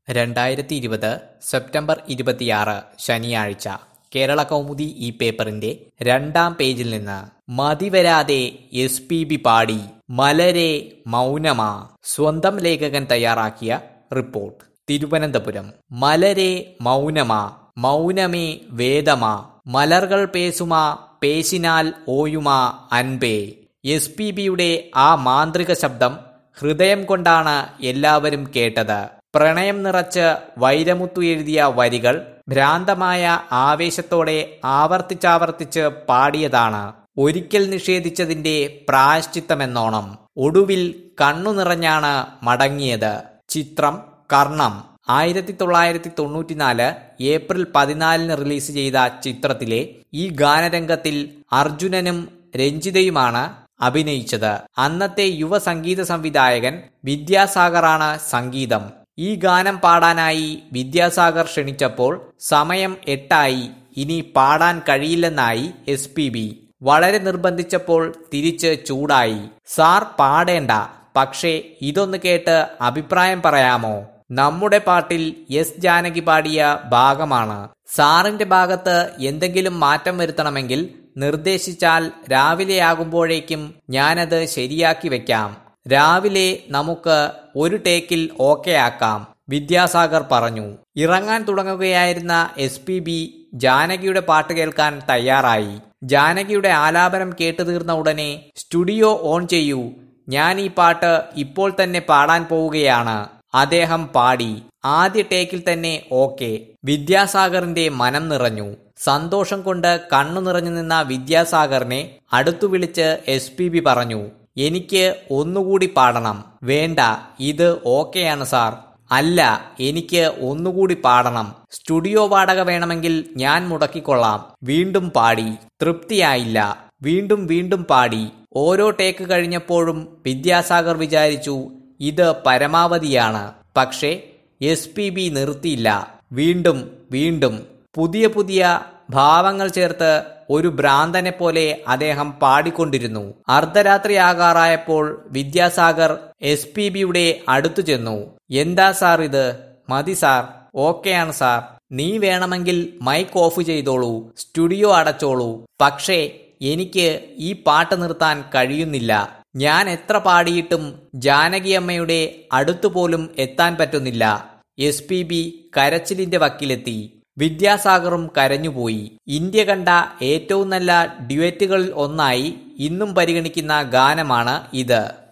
രണ്ടായിരത്തി ഇരുപത് സെപ്റ്റംബർ ഇരുപത്തിയാറ് ശനിയാഴ്ച കേരള കൗമുദി ഈ പേപ്പറിന്റെ രണ്ടാം പേജിൽ നിന്ന് മതിവരാതെ എസ് പി ബി പാടി മലരെ മൗനമാ സ്വന്തം ലേഖകൻ തയ്യാറാക്കിയ റിപ്പോർട്ട് തിരുവനന്തപുരം മലരെ മൗനമാ മൗനമേ വേദമാ മലർകൾ പേസുമാ പേശിനാൽ ഓയുമാ അൻപേ എസ് പി ബിയുടെ ആ മാന്ത്രിക ശബ്ദം ഹൃദയം കൊണ്ടാണ് എല്ലാവരും കേട്ടത് പ്രണയം നിറച്ച് വൈരമുത്തു എഴുതിയ വരികൾ ഭ്രാന്തമായ ആവേശത്തോടെ ആവർത്തിച്ചാവർത്തിച്ച് പാടിയതാണ് ഒരിക്കൽ നിഷേധിച്ചതിന്റെ പ്രായശ്ചിത്തമെന്നോണം ഒടുവിൽ കണ്ണു നിറഞ്ഞാണ് മടങ്ങിയത് ചിത്രം കർണം ആയിരത്തി തൊള്ളായിരത്തി തൊണ്ണൂറ്റിനാല് ഏപ്രിൽ പതിനാലിന് റിലീസ് ചെയ്ത ചിത്രത്തിലെ ഈ ഗാനരംഗത്തിൽ അർജുനനും രഞ്ജിതയുമാണ് അഭിനയിച്ചത് അന്നത്തെ യുവ സംഗീത സംവിധായകൻ വിദ്യാസാഗറാണ് സംഗീതം ഈ ഗാനം പാടാനായി വിദ്യാസാഗർ ക്ഷണിച്ചപ്പോൾ സമയം എട്ടായി ഇനി പാടാൻ കഴിയില്ലെന്നായി എസ് പി ബി വളരെ നിർബന്ധിച്ചപ്പോൾ തിരിച്ച് ചൂടായി സാർ പാടേണ്ട പക്ഷേ ഇതൊന്ന് കേട്ട് അഭിപ്രായം പറയാമോ നമ്മുടെ പാട്ടിൽ എസ് ജാനകി പാടിയ ഭാഗമാണ് സാറിന്റെ ഭാഗത്ത് എന്തെങ്കിലും മാറ്റം വരുത്തണമെങ്കിൽ നിർദ്ദേശിച്ചാൽ രാവിലെയാകുമ്പോഴേക്കും ഞാനത് ശരിയാക്കി വെക്കാം രാവിലെ നമുക്ക് ഒരു ടേക്കിൽ ഓക്കെ ആക്കാം വിദ്യാസാഗർ പറഞ്ഞു ഇറങ്ങാൻ തുടങ്ങുകയായിരുന്ന എസ് പി ബി ജാനകിയുടെ പാട്ട് കേൾക്കാൻ തയ്യാറായി ജാനകിയുടെ ആലാപനം കേട്ടു തീർന്ന ഉടനെ സ്റ്റുഡിയോ ഓൺ ചെയ്യൂ ഞാൻ ഈ പാട്ട് ഇപ്പോൾ തന്നെ പാടാൻ പോവുകയാണ് അദ്ദേഹം പാടി ആദ്യ ടേക്കിൽ തന്നെ ഓക്കെ വിദ്യാസാഗറിന്റെ മനം നിറഞ്ഞു സന്തോഷം കൊണ്ട് കണ്ണു നിറഞ്ഞു നിന്ന വിദ്യാസാഗറിനെ അടുത്തു വിളിച്ച് എസ് പി ബി പറഞ്ഞു എനിക്ക് ഒന്നുകൂടി പാടണം വേണ്ട ഇത് ഓക്കെയാണ് സാർ അല്ല എനിക്ക് ഒന്നുകൂടി പാടണം സ്റ്റുഡിയോ വാടക വേണമെങ്കിൽ ഞാൻ മുടക്കിക്കൊള്ളാം വീണ്ടും പാടി തൃപ്തിയായില്ല വീണ്ടും വീണ്ടും പാടി ഓരോ ടേക്ക് കഴിഞ്ഞപ്പോഴും വിദ്യാസാഗർ വിചാരിച്ചു ഇത് പരമാവധിയാണ് പക്ഷേ എസ് പി ബി നിർത്തിയില്ല വീണ്ടും വീണ്ടും പുതിയ പുതിയ ഭാവങ്ങൾ ചേർത്ത് ഒരു ഭ്രാന്തനെ പോലെ അദ്ദേഹം പാടിക്കൊണ്ടിരുന്നു അർദ്ധരാത്രിയാകാറായപ്പോൾ വിദ്യാസാഗർ എസ് പി ബിയുടെ അടുത്തു ചെന്നു എന്താ സാർ ഇത് മതി സാർ ഓക്കെയാണ് സാർ നീ വേണമെങ്കിൽ മൈക്ക് ഓഫ് ചെയ്തോളൂ സ്റ്റുഡിയോ അടച്ചോളൂ പക്ഷേ എനിക്ക് ഈ പാട്ട് നിർത്താൻ കഴിയുന്നില്ല ഞാൻ എത്ര പാടിയിട്ടും ജാനകിയമ്മയുടെ അടുത്തുപോലും എത്താൻ പറ്റുന്നില്ല എസ് പി ബി കരച്ചിലിന്റെ വക്കിലെത്തി വിദ്യാസാഗറും കരഞ്ഞുപോയി ഇന്ത്യ കണ്ട ഏറ്റവും നല്ല ഡ്യുവറ്റുകളിൽ ഒന്നായി ഇന്നും പരിഗണിക്കുന്ന ഗാനമാണ് ഇത്